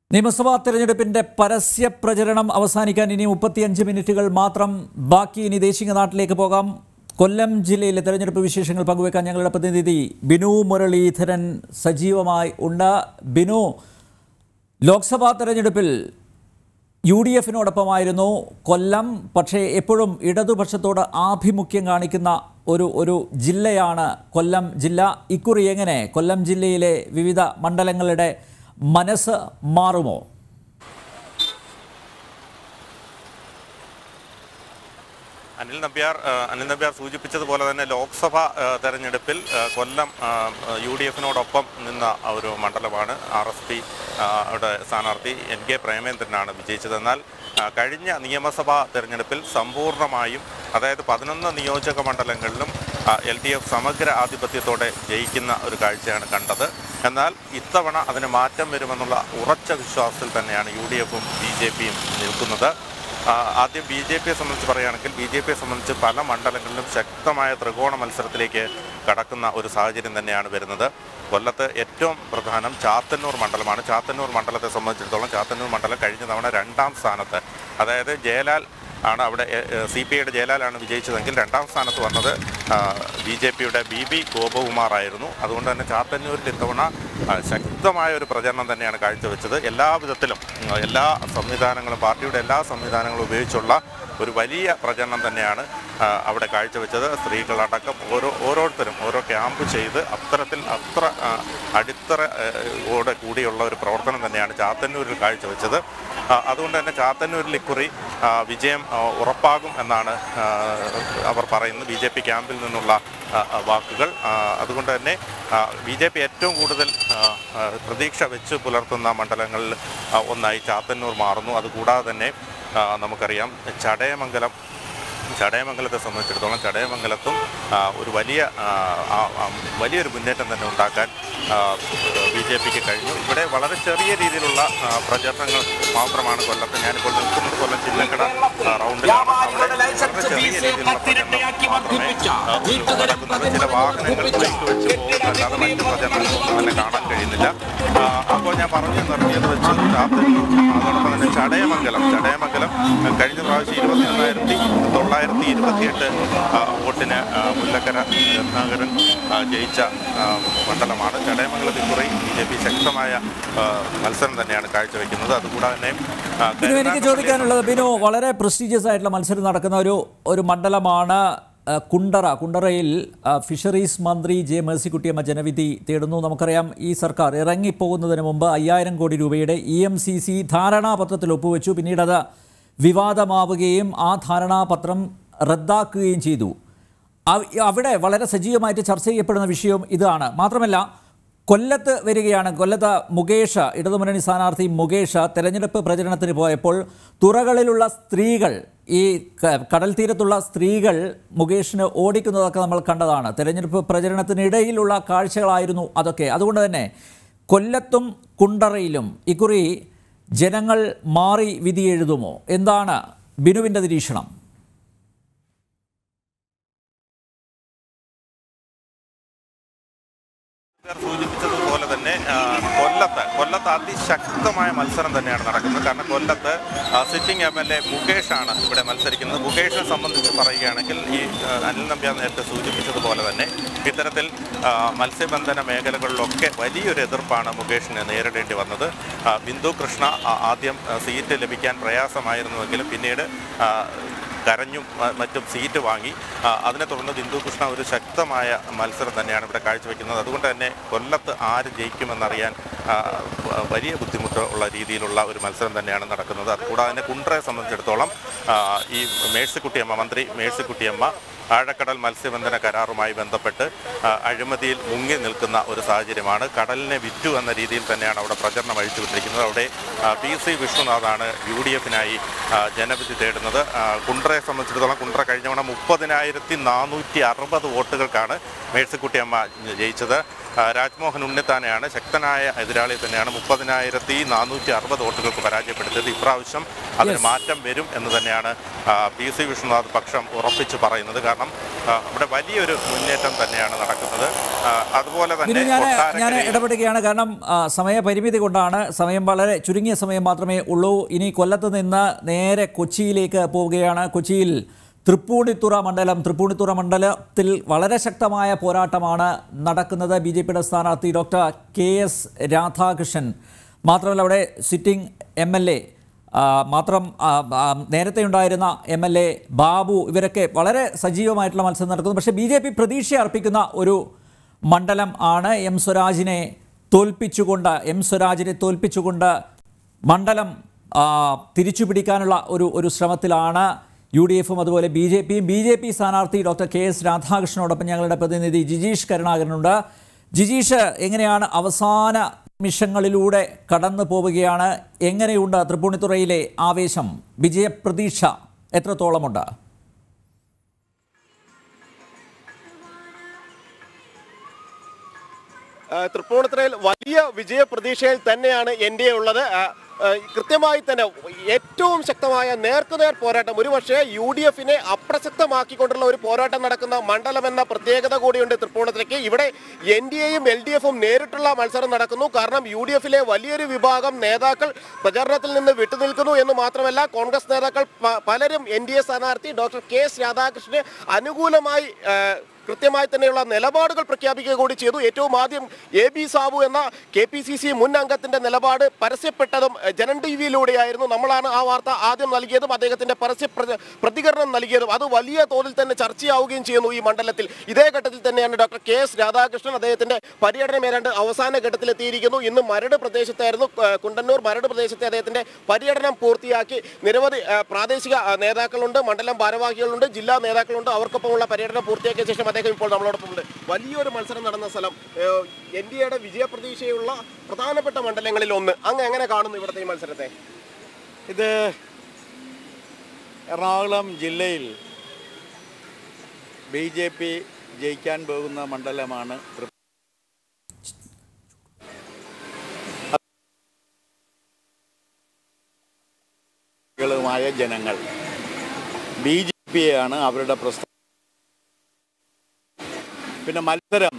നിയമസഭാ തെരഞ്ഞെടുപ്പിന്റെ പരസ്യ പ്രചരണം അവസാനിക്കാൻ ഇനി മുപ്പത്തിയഞ്ച് മിനിറ്റുകൾ മാത്രം ബാക്കി ഇനി ദേശീയ നാട്ടിലേക്ക് പോകാം കൊല്ലം ജില്ലയിലെ തെരഞ്ഞെടുപ്പ് വിശേഷങ്ങൾ പങ്കുവെക്കാൻ ഞങ്ങളുടെ പ്രതിനിധി ബിനു മുരളീധരൻ സജീവമായി ഉണ്ട് ബിനു ലോക്സഭാ തെരഞ്ഞെടുപ്പിൽ യു ഡി എഫിനോടൊപ്പമായിരുന്നു കൊല്ലം പക്ഷേ എപ്പോഴും ഇടതുപക്ഷത്തോട് ആഭിമുഖ്യം കാണിക്കുന്ന ഒരു ഒരു ജില്ലയാണ് കൊല്ലം ജില്ല ഇക്കുറി എങ്ങനെ കൊല്ലം ജില്ലയിലെ വിവിധ മണ്ഡലങ്ങളുടെ മനസ്സ് മാറുമോ അനിൽ നമ്പ്യാർ ആ, അനിൽ നമ്പ്യാർ സൂചിപ്പിച്ചതുപോലെ തന്നെ ലോക്സഭാ ആ, തെരഞ്ഞെടുപ്പിൽ ആ, കൊല്ലം യു ഡി എഫിനോടൊപ്പം നിന്ന ഒരു മണ്ഡലമാണ് ആർ എസ് പി അവിടെ സ്ഥാനാർത്ഥി എൻ കെ പ്രേമേന്ദ്രനാണ് വിജയിച്ചത് എന്നാൽ ആ, കഴിഞ്ഞ നിയമസഭാ തെരഞ്ഞെടുപ്പിൽ സമ്പൂർണ്ണമായും അതായത് പതിനൊന്ന് നിയോജക മണ്ഡലങ്ങളിലും എൽ ഡി എഫ് സമഗ്ര ആധിപത്യത്തോടെ ജയിക്കുന്ന ഒരു കാഴ്ചയാണ് കണ്ടത് എന്നാൽ ഇത്തവണ അതിന് മാറ്റം വരുമെന്നുള്ള ഉറച്ച വിശ്വാസത്തിൽ തന്നെയാണ് യു ഡി എഫും ബി ജെ പിയും നിൽക്കുന്നത് ആ, ആദ്യം ബി ജെ പിയെ സംബന്ധിച്ച് പറയുകയാണെങ്കിൽ ബി ജെ പിയെ സംബന്ധിച്ച് പല മണ്ഡലങ്ങളിലും ശക്തമായ ത്രികോണ മത്സരത്തിലേക്ക് കടക്കുന്ന ഒരു സാഹചര്യം തന്നെയാണ് വരുന്നത് കൊല്ലത്ത് ഏറ്റവും പ്രധാനം ചാത്തന്നൂർ മണ്ഡലമാണ് ചാത്തന്നൂർ മണ്ഡലത്തെ സംബന്ധിച്ചിടത്തോളം ചാത്തന്നൂർ മണ്ഡലം കഴിഞ്ഞ തവണ രണ്ടാം സ്ഥാനത്ത് അതായത് ജയലാൽ ആണ് അവിടെ സി പി ഐയുടെ ജയലാലാണ് വിജയിച്ചതെങ്കിൽ രണ്ടാം സ്ഥാനത്ത് വന്നത് ബി ജെ പിയുടെ ബി ബി ഗോപകുമാർ ആയിരുന്നു അതുകൊണ്ട് തന്നെ ചാത്തന്നൂരിൽ ഇത്തവണ ആ, ശക്തമായ ഒരു പ്രചരണം തന്നെയാണ് കാഴ്ചവെച്ചത് എല്ലാ വിധത്തിലും ഉം, എല്ലാ സംവിധാനങ്ങളും പാർട്ടിയുടെ എല്ലാ സംവിധാനങ്ങളും ഉപയോഗിച്ചുള്ള ഒരു വലിയ പ്രചരണം തന്നെയാണ് ആ, അവിടെ കാഴ്ചവെച്ചത് സ്ത്രീകളടക്കം ഓരോ ഓരോരുത്തരും ഓരോ ക്യാമ്പ് ചെയ്ത് അത്തരത്തിൽ അത്ര ആ, അടിത്തറ ആ, ഓടെ കൂടിയുള്ള ഒരു പ്രവർത്തനം തന്നെയാണ് ചാത്തന്നൂരിൽ കാഴ്ചവെച്ചത് ആ, അതുകൊണ്ട് തന്നെ ചാത്തന്നൂരിൽ ഇക്കുറി ആ, വിജയം ആ, ഉറപ്പാകും എന്നാണ് ആ, അവർ പറയുന്നത് ബി ജെ പി ക്യാമ്പിൽ നിന്നുള്ള ആ, ആ, വാക്കുകൾ ആ, അതുകൊണ്ട് തന്നെ ബി ജെ പി ഏറ്റവും കൂടുതൽ ആ, ആ, പ്രതീക്ഷ വെച്ച് പുലർത്തുന്ന മണ്ഡലങ്ങളിൽ ആ, ഒന്നായി ചാത്തന്നൂർ മാറുന്നു അതുകൂടാതെ തന്നെ ആ, നമുക്കറിയാം ചടയമംഗലം ചടയമംഗലത്തെ സംബന്ധിച്ചിടത്തോളം ചടയമംഗലത്തും ആ, ഒരു വലിയ ആ, ആ, ആ, വലിയൊരു മുന്നേറ്റം തന്നെ ഉണ്ടാക്കാൻ ബി ജെ പിക്ക് കഴിഞ്ഞു ഇവിടെ വളരെ ചെറിയ രീതിയിലുള്ള ആ, പ്രചരണങ്ങൾ മാത്രമാണ് കൊല്ലത്ത് ഞാനിപ്പോൾ നിൽക്കുന്നത് കൊല്ലം ചില്ലക്കട ആ, റൗണ്ടിലാണ് അവിടെ വളരെ ചെറിയ രീതിയിലുള്ള പ്രചരണം മാത്രമേ ആ, നടക്കുന്നത് ചില വാഹനങ്ങൾ ബൈക്ക് വെച്ച് പോകുന്നതല്ലാതെ മറ്റു പ്രചരണങ്ങളൊന്നും തന്നെ കാണാൻ കഴിയുന്നില്ല ആ, അപ്പോൾ ഞാൻ പറഞ്ഞു നിർത്തിയത് വെച്ച് ചാത്തന്നൂർ അതോടൊപ്പം തന്നെ ചടയമംഗലം ചടയമംഗലം ആ, കഴിഞ്ഞ പ്രാവശ്യം ഇരുപത്തി ഒന്നായിരത്തി തൊള്ളായിരത്തി ഇരുപത്തിയെട്ട് വോട്ടിന് ആ, മുല്ലക്കര രത്നാകരൻ ആ, ജയിച്ച ആ, മണ്ഡലമാണ് ചടയമംഗലത്തിൽ കുറി ബി ജെ പി ശക്തമായ ആ, മത്സരം തന്നെയാണ് കാഴ്ചവെക്കുന്നത് അതുകൂടാതെ തന്നെ ആ, ബിനു എനിക്ക് കരുനാഗപ്പള്ളി- ചോദിക്കാനുള്ളത് ബിനു വളരെ പ്രസ്റ്റീജിയസ് ആയിട്ടുള്ള മത്സരം നടക്കുന്ന ഒരു ഒരു മണ്ഡലമാണ് ആ, കുണ്ടറ കുണ്ടറയിൽ ആ, ഫിഷറീസ് മന്ത്രി ജെ മേഴ്സിക്കുട്ടിയമ്മ ജനവിധി തേടുന്നു നമുക്കറിയാം ഈ സർക്കാർ ഇറങ്ങിപ്പോകുന്നതിന് മുമ്പ് അയ്യായിരം കോടി രൂപയുടെ ഇ എം സി സി ധാരണാപത്രത്തിൽ ഒപ്പുവെച്ചു പിന്നീട് അത് വിവാദമാവുകയും ആ ധാരണാപത്രം റദ്ദാക്കുകയും ചെയ്തു അവ- അവിടെ വളരെ സജീവമായിട്ട് ചർച്ച ചെയ്യപ്പെടുന്ന വിഷയം ഇതാണ് മാത്രമല്ല കൊല്ലത്ത് വരികയാണ് കൊല്ലത്ത് മുകേഷ് ഇടതുമുന്നണി സ്ഥാനാർത്ഥി മുകേഷ് തെരഞ്ഞെടുപ്പ് പ്രചരണത്തിന് പോയപ്പോൾ തുറകളിലുള്ള സ്ത്രീകൾ ഈ ക- കടൽ തീരത്തുള്ള സ്ത്രീകൾ മുകേഷിന് ഓടിക്കുന്നതൊക്കെ നമ്മൾ കണ്ടതാണ് തെരഞ്ഞെടുപ്പ് പ്രചരണത്തിനിടയിലുള്ള കാഴ്ചകളായിരുന്നു അതൊക്കെ അതുകൊണ്ട് തന്നെ കൊല്ലത്തും കുണ്ടറയിലും ഇക്കുറി ജനങ്ങൾ മാറി വിധി എഴുതുമോ എന്താണ് ബിനുവിൻ്റെ നിരീക്ഷണം പേർ സൂചിപ്പിച്ചതുപോലെ തന്നെ ആ, കൊല്ലത്ത് കൊല്ലത്ത് അതിശക്തമായ മത്സരം തന്നെയാണ് നടക്കുന്നത് കാരണം കൊല്ലത്ത് സിറ്റിംഗ് എം എൽ എ മുകേഷാണ് ഇവിടെ മത്സരിക്കുന്നത് മുകേഷിനെ സംബന്ധിച്ച് പറയുകയാണെങ്കിൽ ഈ ആ, അനിൽ നമ്പ്യാർ നേരത്തെ സൂചിപ്പിച്ചതുപോലെ തന്നെ ഇത്തരത്തിൽ ആ, മത്സ്യബന്ധന മേഖലകളിലൊക്കെ വലിയൊരു എതിർപ്പാണ് മുകേഷിന് നേരിടേണ്ടി വന്നത് ആ, ബിന്ദു കൃഷ്ണ ആ, ആദ്യം ആ, സീറ്റ് ലഭിക്കാൻ പ്രയാസമായിരുന്നുവെങ്കിലും പിന്നീട് ആ, കരഞ്ഞും മ- മറ്റും സീറ്റ് വാങ്ങി ആ, അതിനെ തുടർന്ന് ബിന്ദു കൃഷ്ണ ഒരു ശക്തമായ മത്സരം തന്നെയാണ് ഇവിടെ കാഴ്ചവെക്കുന്നത് അതുകൊണ്ട് തന്നെ കൊല്ലത്ത് ആര് ജയിക്കുമെന്നറിയാൻ ആ, വ- വലിയ ബുദ്ധിമുട്ട് ഉള്ള രീതിയിലുള്ള ഒരു മത്സരം തന്നെയാണ് നടക്കുന്നത് അതുകൂടാതെ തന്നെ കുണ്ട്രയെ സംബന്ധിച്ചിടത്തോളം ആ, ഈ മേഴ്സിക്കുട്ടിയമ്മ മന്ത്രി മേഴ്സിക്കുട്ടിയമ്മ ആഴക്കടൽ മത്സ്യബന്ധന കരാറുമായി ബന്ധപ്പെട്ട് ആ, അഴിമതിയിൽ മുങ്ങി നിൽക്കുന്ന ഒരു സാഹചര്യമാണ് കടലിനെ വിറ്റു എന്ന രീതിയിൽ തന്നെയാണ് അവിടെ പ്രചരണം അഴിച്ചുവിട്ടിരിക്കുന്നത് അവിടെ ആ, പി സി വിഷ്ണുനാഥാണ് യു ഡി എഫിനായി ജനവിധി തേടുന്നത് ആ, കുണ്ട്രയെ സംബന്ധിച്ചിടത്തോളം കുണ്ട്ര കഴിഞ്ഞ തവണ മുപ്പതിനായിരത്തി നാനൂറ്റി അറുപത് വോട്ടുകൾക്കാണ് മേഴ്സിക്കുട്ടിയമ്മ ജയിച്ചത് ആ, രാജ്മോഹൻ ഉണ്ണിത്താനെയാണ് ശക്തനായ എതിരാളി തന്നെയാണ് മുപ്പതിനായിരത്തി നാനൂറ്റി അറുപത് വോട്ടുകൾക്ക് പരാജയപ്പെടുത്തിയത് ഇപ്രാവശ്യം അതിന് Yes. മാറ്റം വരും എന്ന് തന്നെയാണ് ആ, പി സി വിഷ്ണുനാഥ് പക്ഷം ഉറപ്പിച്ച് പറയുന്നത് കാരണം ആ, അവിടെ വലിയൊരു മുന്നേറ്റം തന്നെയാണ് നടക്കുന്നത് ആ, അതുപോലെ തന്നെ പിന്നെ ഞാൻ ഞാൻ കൊട്ടാരക്കരയിൽ- ഇടപെടുകയാണ് കാരണം ആ, സമയപരിമിതി കൊണ്ടാണ് സമയം വളരെ ചുരുങ്ങിയ സമയം മാത്രമേ ഉള്ളൂ ഇനി കൊല്ലത്ത് നിന്ന് നേരെ കൊച്ചിയിലേക്ക് പോവുകയാണ് കൊച്ചിയിൽ തൃപ്പൂണിത്തുറ മണ്ഡലം തൃപ്പൂണിത്തുറ മണ്ഡലത്തിൽ വളരെ ശക്തമായ പോരാട്ടമാണ് നടക്കുന്നത് ബി ജെ പിയുടെ സ്ഥാനാർത്ഥി ഡോക്ടർ കെ എസ് രാധാകൃഷ്ണൻ മാത്രമല്ല അവിടെ സിറ്റിംഗ് എം എൽ എ മാത്രം ആ, ആ, നേരത്തെ ഉണ്ടായിരുന്ന എം എൽ എ ബാബു ഇവരൊക്കെ വളരെ സജീവമായിട്ടുള്ള മത്സരം നടക്കുന്നു പക്ഷേ ബി ജെ പി പ്രതീക്ഷ അർപ്പിക്കുന്ന ഒരു മണ്ഡലം ആണ് എം സ്വരാജിനെ തോൽപ്പിച്ചുകൊണ്ട് എം സ്വരാജിനെ തോൽപ്പിച്ചുകൊണ്ട് മണ്ഡലം ആ, തിരിച്ചു പിടിക്കാനുള്ള ഒരു ഒരു ശ്രമത്തിലാണ് യു ഡി എഫും അതുപോലെ ബി ജെ പിയും ബി ജെ പി സ്ഥാനാർത്ഥി ഡോക്ടർ കെ എസ് രാധാകൃഷ്ണനോടൊപ്പം ഞങ്ങളുടെ പ്രതിനിധി ജിജീഷ് കരുണാകരനുണ്ട് ജിജീഷ് എങ്ങനെയാണ് അവസാന നിമിഷങ്ങളിലൂടെ കടന്നു പോവുകയാണ് എങ്ങനെയുണ്ട് തൃപ്പൂണിത്തുറയിലെ ആവേശം വിജയപ്രതീക്ഷ എത്രത്തോളമുണ്ട് ആ, തൃപ്പൂണിത്തുറയിൽ വലിയ വിജയ പ്രതീക്ഷയിൽ തന്നെയാണ് എൻ ഡി എ ഉള്ളത് ആ, ആ, കൃത്യമായി തന്നെ ഏറ്റവും ശക്തമായ നേർക്കുനേർ പോരാട്ടം ഒരുപക്ഷെ യു ഡി എഫിനെ അപ്രസക്തമാക്കിക്കൊണ്ടുള്ള ഒരു പോരാട്ടം നടക്കുന്ന മണ്ഡലം എന്ന പ്രത്യേകത കൂടിയുണ്ട് തൃപ്പൂണിത്തുറയ്ക്ക് ഇവിടെ എൻ ഡി എയും എൽ ഡി എഫും നേരിട്ടുള്ള മത്സരം നടക്കുന്നു കാരണം യു ഡി എഫിലെ വലിയൊരു വിഭാഗം നേതാക്കൾ പ്രചാരണത്തിൽ നിന്ന് വിട്ടുനിൽക്കുന്നു എന്ന് മാത്രമല്ല കോൺഗ്രസ് നേതാക്കൾ പ- പലരും എൻ ഡി എ സ്ഥാനാർത്ഥി ഡോക്ടർ കെ എസ് രാധാകൃഷ്ണന് അനുകൂലമായി ആ, കൃത്യമായി തന്നെയുള്ള നിലപാടുകൾ പ്രഖ്യാപിക്കുക കൂടി ചെയ്തു ഏറ്റവും ആദ്യം എ ബി സാബു എന്ന കെ പി സി സി മുൻ അംഗത്തിന്റെ നിലപാട് പരസ്യപ്പെട്ടതും എഹ്, ജനൻ ടി വിയിലൂടെയായിരുന്നു നമ്മളാണ് ആ വാർത്ത ആദ്യം നൽകിയതും അദ്ദേഹത്തിന്റെ പരസ്യ പ്ര- പ്രതികരണം നൽകിയതും അത് വലിയ തോതിൽ തന്നെ ചർച്ചയാവുകയും ചെയ്യുന്നു ഈ മണ്ഡലത്തിൽ ഇതേ ഘട്ടത്തിൽ തന്നെയാണ് ഡോക്ടർ കെ എസ് രാധാകൃഷ്ണൻ അദ്ദേഹത്തിന്റെ പര്യടനം ഏതാണ്ട് അവസാന ഘട്ടത്തിലെത്തിയിരിക്കുന്നു ഇന്ന് മരട് പ്രദേശത്തായിരുന്നു ഏഹ്, കുണ്ടന്നൂർ മരട് പ്രദേശത്തെ അദ്ദേഹത്തിന്റെ പര്യടനം പൂർത്തിയാക്കി നിരവധി ഏഹ്, പ്രാദേശിക ഏഹ്, നേതാക്കളുണ്ട് മണ്ഡലം ഭാരവാഹികളുണ്ട് ജില്ലാ നേതാക്കളുണ്ട് അവർക്കൊപ്പമുള്ള പര്യടനം പൂർത്തിയാക്കിയ ശേഷം അദ്ദേഹം ഇപ്പോൾ നമ്മളോടൊപ്പമുണ്ട് വലിയൊരു മത്സരം നടന്ന സ്ഥലം എൻ ഡി എയുടെ വിജയപ്രതീക്ഷയുള്ള പ്രധാനപ്പെട്ട മണ്ഡലങ്ങളിൽ ഒന്ന് അങ്ങ് എങ്ങനെ കാണുന്നു ഇവിടുത്തെ ഈ മത്സരത്തെ ഇത് എറണാകുളം ജില്ലയിൽ ബി ജെ പി ജയിക്കാൻ പോകുന്ന മണ്ഡലമാണ് തൃ- ളുമായ ജനങ്ങൾ ബി ജെ പിയെയാണ് അവരുടെ പ്രസ്താവന പിന്നെ മത്സരം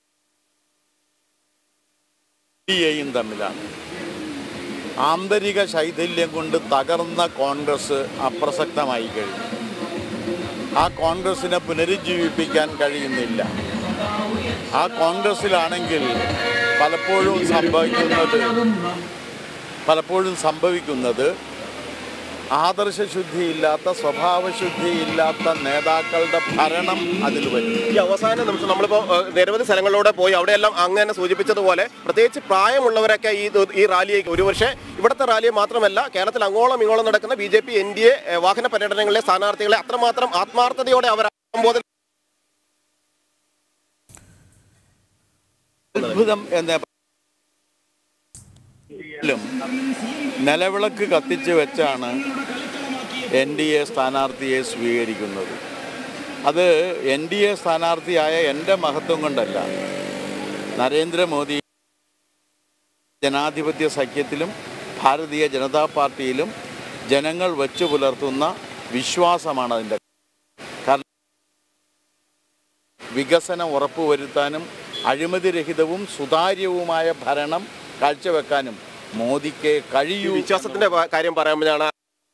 യും തമ്മിലാണ് ആന്തരിക ശൈഥില്യം കൊണ്ട് തകർന്ന കോൺഗ്രസ് അപ്രസക്തമായി കഴിഞ്ഞു ആ കോൺഗ്രസിനെ പുനരുജ്ജീവിപ്പിക്കാൻ കഴിയുന്നില്ല ആ കോൺഗ്രസ്സിലാണെങ്കിൽ പലപ്പോഴും സംഭവിക്കുന്നത് പലപ്പോഴും സംഭവിക്കുന്നത് ആദർശശുദ്ധിയില്ലാത്ത സ്വഭാവശുദ്ധിയില്ലാത്ത നേതാക്കളുടെ ഭരണം അതിൽ വരും ഈ അവസാന നിമിഷം നമ്മളിപ്പോ ഏഹ്, നിരവധി സ്ഥലങ്ങളിലൂടെ പോയി അവിടെയെല്ലാം അങ്ങനെ സൂചിപ്പിച്ചതുപോലെ പ്രത്യേകിച്ച് പ്രായമുള്ളവരൊക്കെ ഈ ഇത് ഈ റാലിയേക്ക് ഒരുപക്ഷെ ഇവിടുത്തെ റാലിയെ മാത്രമല്ല കേരളത്തിൽ അങ്ങോളം ഇങ്ങോളം നടക്കുന്ന B J P N D A വാഹന പര്യടനങ്ങളിലെ സ്ഥാനാർത്ഥികളെ അത്രമാത്രം ആത്മാർത്ഥതയോടെ അവർ അഭിസംബോധന അത്ഭുതം എന്ന ലും നിലവിളക്ക് കത്തിച്ച് വെച്ചാണ് എൻ ഡി എ സ്ഥാനാർത്ഥിയെ സ്വീകരിക്കുന്നത് അത് എൻ ഡി എ സ്ഥാനാർത്ഥിയായ എൻ്റെ മഹത്വം കൊണ്ടല്ല നരേന്ദ്രമോദി ജനാധിപത്യ സഖ്യത്തിലും ഭാരതീയ ജനതാ പാർട്ടിയിലും ജനങ്ങൾ വച്ചു പുലർത്തുന്ന വിശ്വാസമാണ് അതിൻ്റെ കാരണം വികസനം ഉറപ്പുവരുത്താനും അഴിമതിരഹിതവും സുതാര്യവുമായ ഭരണം കാഴ്ചവെക്കാനും മോദിക്ക് ഈ കഴിയൂ വിശ്വാസത്തിന്റെ പ- കാര്യം പറയുമ്പോഴാണ്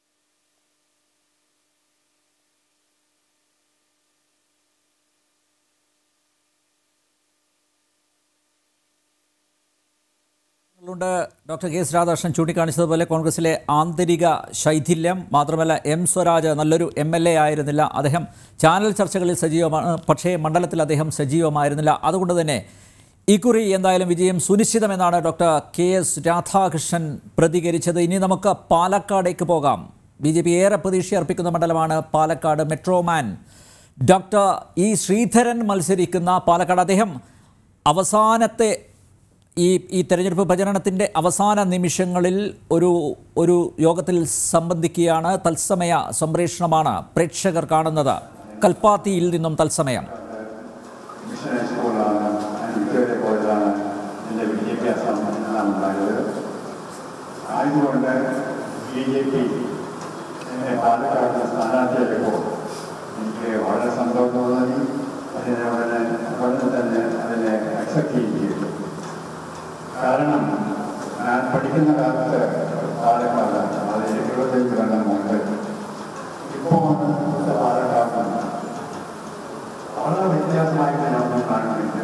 ണ്ട് ഡോക്ടർ കെ എസ് രാധാകൃഷ്ണൻ ചൂണ്ടിക്കാണിച്ചതുപോലെ കോൺഗ്രസിലെ ആന്തരിക ശൈഥില്യം മാത്രമല്ല എം സ്വരാജ് നല്ലൊരു എം എൽ എ ആയിരുന്നില്ല അദ്ദേഹം ചാനൽ ചർച്ചകളിൽ സജീവമാണ് പക്ഷേ മണ്ഡലത്തിൽ അദ്ദേഹം സജീവമായിരുന്നില്ല അതുകൊണ്ട് തന്നെ ഇക്കുറി എന്തായാലും വിജയം സുനിശ്ചിതമെന്നാണ് ഡോക്ടർ കെ എസ് രാധാകൃഷ്ണൻ പ്രതികരിച്ചത് ഇനി നമുക്ക് പാലക്കാടേക്ക് പോകാം ബി ജെ പി ഏറെ പ്രതീക്ഷ അർപ്പിക്കുന്ന മണ്ഡലമാണ് Palakkad metroman doctor E Sreedharan മത്സരിക്കുന്ന പാലക്കാട് അദ്ദേഹം അവസാനത്തെ ഈ ഈ തെരഞ്ഞെടുപ്പ് പ്രചരണത്തിൻ്റെ അവസാന നിമിഷങ്ങളിൽ ഒരു ഒരു യോഗത്തിൽ സംബന്ധിക്കുകയാണ് തത്സമയ സംപ്രേഷണമാണ് പ്രേക്ഷകർ കാണുന്നത് കൽപ്പാത്തിയിൽ നിന്നും തത്സമയം മിഷൻ സ്കൂളാണ് വിക്ടോറിയ കോളേജാണ് എൻ്റെ വിദ്യാഭ്യാസം എല്ലാം ഉണ്ടായത് ആയതുകൊണ്ട് ബി ജെ പി എന്നെ പാലക്കാട് സ്ഥാനാർത്ഥിയായപ്പോൾ എനിക്ക് വളരെ സന്തോഷം തോന്നി അതിനെ ഉടനെ ഉടനെ തന്നെ അതിനെ അക്സെപ്റ്റ് ചെയ്തു കാരണം ഞാൻ പഠിക്കുന്ന കാലത്ത് പാലക്കാട് അത് എഴുപത്തഞ്ച് കൊല്ലം മുമ്പ് ഇപ്പോൾ ഇന്നത്തെ പാലക്കാട് വളരെ വ്യത്യാസമായിട്ട് ഞാനൊന്നും കാണുന്നില്ല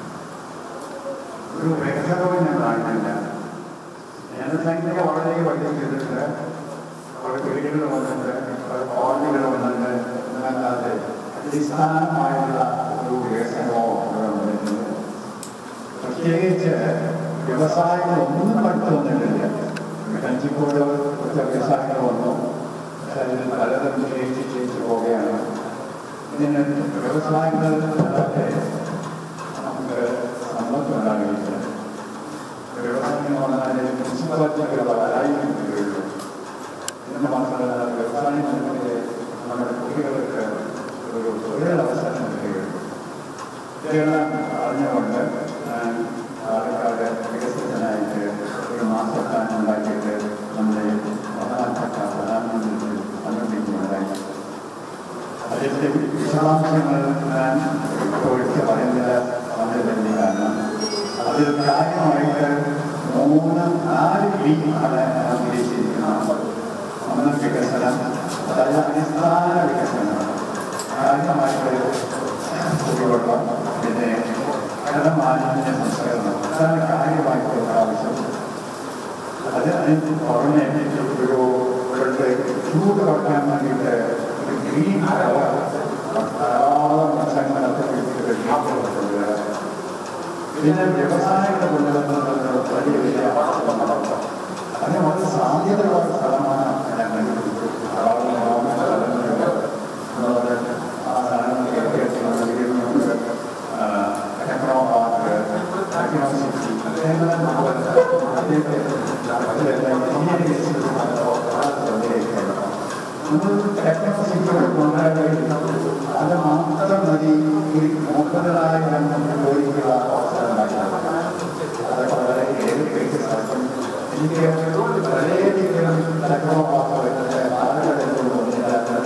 ഒരു വ്യക്തതവും ഞാൻ കാണുന്നില്ല ജനസംഖ്യ വളരെ വർദ്ധിച്ചിട്ടുണ്ട് കുറെ വീടുകൾ വന്നിട്ടുണ്ട് കുറെ കോളനികൾ വന്നിട്ടുണ്ട് എന്നല്ലാതെ അടിസ്ഥാനമായുള്ള ഒരു വികസനമോ ഇവിടെ വന്നിട്ടുണ്ട് പ്രത്യേകിച്ച് വ്യവസായങ്ങളൊന്നും പഠിച്ചു വന്നിട്ടില്ല കഞ്ചിക്കോട് കുറച്ച് വ്യവസായങ്ങൾ വന്നു പക്ഷെ അതിൽ പലതും ക്ഷയിച്ച് ക്ഷയിച്ച് പോവുകയാണ് ഇതിന് വ്യവസായങ്ങൾ അല്ലാതെ നമുക്ക് സമ്പത്തുണ്ടാകില്ല വ്യവസായം പറഞ്ഞാൽ മുനിസിപ്പാലിറ്റികൾ വളരായും കഴിയുള്ളൂ എന്ന് മാത്രമല്ല വ്യവസായം മേഖലയിലെ നമ്മുടെ കുട്ടികൾക്ക് ഒരു തൊഴിലവസരം കിട്ടുകയുള്ളൂ ഇതെല്ലാം അറിഞ്ഞുകൊണ്ട് ഞാൻ പാലക്കാട് വികസനത്തിനായിട്ട് ഒരു മാസ്റ്റർ പ്ലാൻ ഉണ്ടാക്കിയിട്ട് നമ്മുടെ പ്രധാനപ്പെട്ട പ്രധാനമന്ത്രിക്ക് സമർപ്പിക്കുകയുണ്ടായി അതിൻ്റെ വിശദാംശങ്ങൾ ഞാൻ ഒഴിച്ച് പറയുന്നില്ല സമയത്തിൻ്റെ കാരണം അതിൽ കാര്യമായിട്ട് മൂന്ന് നാല് ബി ആണ് ഞാൻ ഉദ്ദേശിച്ചിരിക്കുന്നത് ഒന്ന് വികസനം അതായത് അടിസ്ഥാന വികസനം കാര്യമായിട്ട് കുടിവെള്ളം പിന്നെ ജലമാലിന്യ സംസ്കരണം അതാണ് കാര്യമായിട്ടുള്ള ആവശ്യം അത് അതിന് പുറമെ ഒരു ഇവിടുത്തെ ചൂട് കുറയ്ക്കാൻ വേണ്ടിയിട്ട് ഒരു ഗ്രീൻ കളർ ധാരാളം വൃക്ഷങ്ങളൊക്കെ വെച്ചിട്ട് കൊണ്ടുവരിക പിന്നെ വ്യവസായങ്ങൾ കൊണ്ടുവരുന്നത് വലിയ വലിയ അതിന് വളരെ സാധ്യതയുള്ള സ്ഥലമാണ് ഞാൻ കണ്ടുപിടിച്ചത് ധാരാളം സ്ഥലങ്ങളുണ്ട് അതുപോലെ ആ സ്ഥലങ്ങളിലേക്ക് വീടുകളുണ്ട് ടെക്നോ പാർക്ക് ടെക്നോ സിറ്റി അതേപോലെ അതിലേക്ക് അതിലെല്ലാം എഞ്ചിനീയറിംഗ് നമ്മൾ ടെക്നോ സിറ്റികൾ കൊണ്ടുവരാൻ അത് മാത്രം മതി ഒരു മുപ്പതിനായിരം ജോലിക്കുള്ള അവസരം ഉണ്ടാക്കുന്നത് അതൊക്കെ വളരെ ഏത് പേര് സാധിക്കും എനിക്ക് വളരെയധികം ടെക്നോ പാർക്ക് കാലഘട്ടത്തിൽ വന്നില്ലാത്ത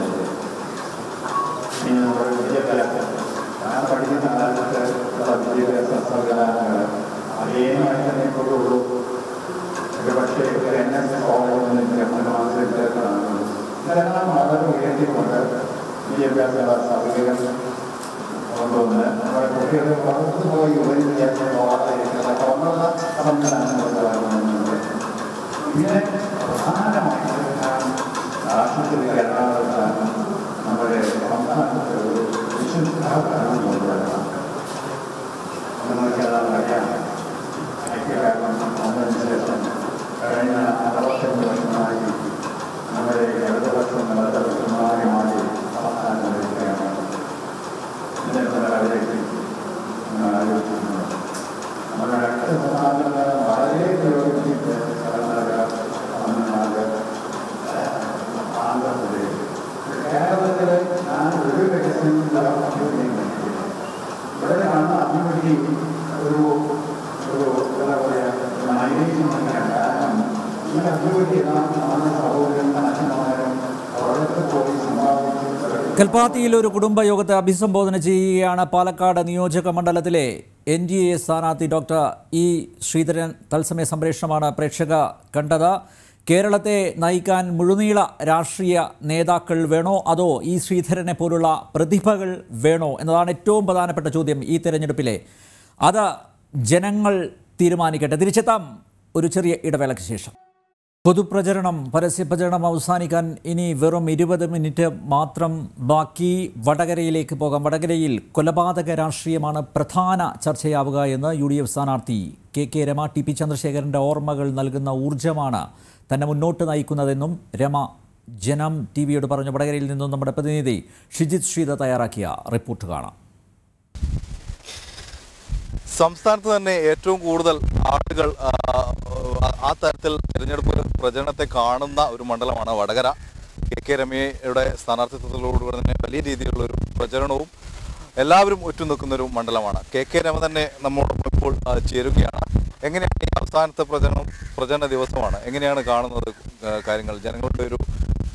ഇനി നമ്മുടെ വിദ്യാഭ്യാസം ഞാൻ പഠിക്കുന്ന കാലത്ത് ഉള്ള വിദ്യാഭ്യാസ സംവിധാനങ്ങൾ അതേമായി തന്നെ ഇപ്പോഴുള്ളൂ ഒരു പക്ഷേ ഒരു എൻ എസ് കോളേജിൽ നിന്ന് മനസ്സിലാക്കുന്നതാണ് ഇതെല്ലാം വളരെ ഉയർത്തിക്കൊണ്ട് വിദ്യാഭ്യാസ സൗകര്യം കൊണ്ടുവന്ന് നമ്മുടെ കുട്ടികൾ പുറത്തു പോയി ഉപരി വിദ്യാഭ്യാസം പോകാതിരിക്കുന്ന തുറന്നുള്ള സംവിധാനങ്ങൾ വരുന്നുണ്ട് പിന്നെ പ്രധാനമായിട്ട് ഞാൻ രാഷ്ട്രത്തിൽ എറണാകുളത്താണ് നമ്മുടെ സംസ്ഥാനത്ത് ഒരു വിശുദ്ധ ഭരണം കൊണ്ടുവരണം നമുക്കതാണ് അറിയാം ഐക്യകാരണം വന്നതിന് ശേഷം കഴിഞ്ഞ അറുപത്തഞ്ച് വർഷമായി നമ്മുടെ ഇടതുപക്ഷം വലതുപക്ഷമായി മാറി സംസ്ഥാനം ഭരിക്കുകയാണ് ഇന്നത്തെ നിലവിലേക്ക് നമ്മൾ ആലോചിക്കുന്നത് നമ്മുടെ രണ്ട് സംസ്ഥാനങ്ങൾ വളരെ പുരോഗമിച്ചിട്ട് കർണാടക തമിഴ്നാട് ആന്ധ്രാപ്രദേശ് കേരളത്തിൽ ഞാൻ ഒരു വികസനം ഇവിടെ കാണുന്ന അഭിവൃദ്ധി ഒരു ഒരു എന്താ പറയുക മൈലേജ് കാരണം ഈ അഭിവൃദ്ധി നമ്മുടെ സഹോദരനും അച്ഛന്മാരും പുറത്ത് പോയി സമ്പാദിച്ച് കൽപ്പാത്തിയിൽ ഒരു കുടുംബയോഗത്തെ അഭിസംബോധന ചെയ്യുകയാണ് പാലക്കാട് നിയോജക മണ്ഡലത്തിലെ എൻ ഡി എ സ്ഥാനാർത്ഥി ഡോക്ടർ ഇ ശ്രീധരൻ തത്സമയ സംപ്രേഷണമാണ് പ്രേക്ഷക കണ്ടത് കേരളത്തെ നയിക്കാൻ മുഴുനീള രാഷ്ട്രീയ നേതാക്കൾ വേണോ അതോ ഇ ശ്രീധരനെ പോലുള്ള പ്രതിഭകൾ വേണോ എന്നതാണ് ഏറ്റവും പ്രധാനപ്പെട്ട ചോദ്യം ഈ തെരഞ്ഞെടുപ്പിലെ അത് ജനങ്ങൾ തീരുമാനിക്കട്ടെ തിരിച്ചെത്താം ഒരു ചെറിയ ഇടവേളയ്ക്ക് ശേഷം പൊതുപ്രചരണം പരസ്യപ്രചരണം അവസാനിക്കാൻ ഇനി വെറും ഇരുപത് മിനിറ്റ് മാത്രം ബാക്കി വടകരയിലേക്ക് പോകാം വടകരയിൽ കൊലപാതക രാഷ്ട്രീയമാണ് പ്രധാന ചർച്ചയാവുക എന്ന് യു ഡി എഫ് സ്ഥാനാർത്ഥി K K Rama T P ചന്ദ്രശേഖരൻ്റെ ഓർമ്മകൾ നൽകുന്ന ഊർജ്ജമാണ് തന്നെ മുന്നോട്ട് നയിക്കുന്നതെന്നും രമ ജനം ടി വിയോട് പറഞ്ഞു വടകരയിൽ നിന്നും നമ്മുടെ പ്രതിനിധി ഷിജിത് ശ്രീധ തയ്യാറാക്കിയ റിപ്പോർട്ട് കാണാം സംസ്ഥാനത്ത് തന്നെ ഏറ്റവും കൂടുതൽ ആളുകൾ ആ, ആ തരത്തിൽ തിരഞ്ഞെടുപ്പ് പ്രചരണത്തെ കാണുന്ന ഒരു മണ്ഡലമാണ് വടകര കെ കെ രമയുടെ സ്ഥാനാർത്ഥിത്വത്തിലൂടെ തന്നെ വലിയ രീതിയിലുള്ള ഒരു പ്രചരണവും എല്ലാവരും ഉറ്റുനിൽക്കുന്ന ഒരു മണ്ഡലമാണ് കെ കെ രമ തന്നെ നമ്മോടൊപ്പം ഇപ്പോൾ ആ, ചേരുകയാണ് എങ്ങനെയാണ് ഈ അവസാനത്തെ പ്രചരണം പ്രചരണ ദിവസമാണ് എങ്ങനെയാണ് കാണുന്നത് ആ, കാര്യങ്ങൾ ജനങ്ങളുടെ ഒരു